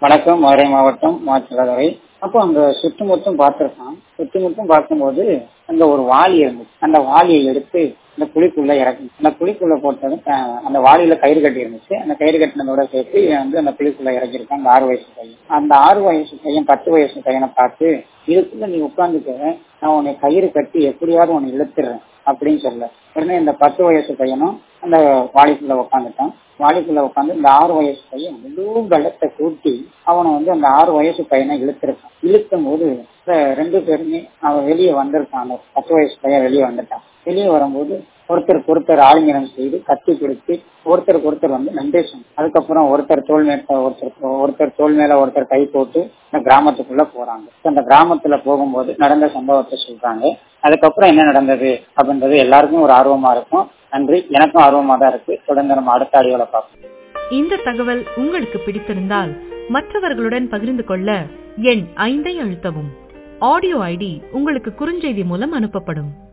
வணக்கம் மதுரை மாவட்டம் மாச்சிலதுறை அப்போ அங்க சுற்றுமுற்றும் பார்த்திருக்கான் சுற்றுமுற்றும் பார்க்கும்போது அங்க ஒரு வாளி இருந்துச்சு அந்த வாளியை எடுத்து அந்த குழிக்குள்ள இறக்கி அந்த குழிக்குள்ள போட்டதும் அஹ், அந்த வாளியில கயிறு கட்டி இருந்துச்சு அந்த கயிறு கட்டினதோட சேர்த்து இவன் வந்து அந்த குழிக்குள்ள இறக்கியிருக்கான் அந்த ஆறு வயசு பையன் அந்த ஆறு வயசு பையன் பத்து வயசு பையனை பார்த்து இதுக்குள்ள நீ உட்காந்துக்க நான் உன்னை கயிறு கட்டி எப்படியாவது உன்னை இழுத்துறேன் அப்படின்னு சொல்ல உடனே இந்த பத்து வயசு பையனும் அந்த வாளிக்குள்ள உட்காந்துட்டான் வாளிக்குள்ள உட்காந்து இந்த ஆறு வயசு பையன் முழு பலத்தை கூட்டி அவனை வந்து அந்த ஆறு வயசு பையனை இழுத்திருக்கான் இழுக்கும் போது இந்த ரெண்டு பேருமே அவன் வெளியே வந்திருக்கான் அந்த பத்து வயசு பையன் வெளியே வந்துட்டான் வெளியே வரும்போது ஒருத்தருக்கு ஒருத்தர் ஆலிங்கனம் செய்து கத்தி கொடுத்து ஒருத்தருக்கு ஒருத்தர் வந்து நன்றி சொன்னாங்க அதுக்கப்புறம் ஒருத்தர் தோல் மேல ஒருத்தர் ஒருத்தர் தோல் மேல ஒருத்தர் கை போட்டு இந்த கிராமத்துக்குள்ள போறாங்க இப்ப அந்த கிராமத்துல போகும்போது நடந்த சம்பவத்தை சொல்றாங்க அதுக்கப்புறம் என்ன நடந்தது அப்படின்றது எல்லாருக்கும் ஒரு ஆர்வமா இருக்கும் நன்றி எனக்கும் ஆர்வமா தான் இருக்கு தொடர்ந்து நம்ம அடுத்த ஆடியோல பார்ப்போம் இந்த தகவல் உங்களுக்கு பிடித்திருந்தால் மற்றவர்களுடன் பகிர்ந்து கொள்ள எண் ஐந்தை அழுத்தவும் ஆடியோ ஐடி உங்களுக்கு குறுஞ்செய்தி மூலம் அனுப்பப்படும்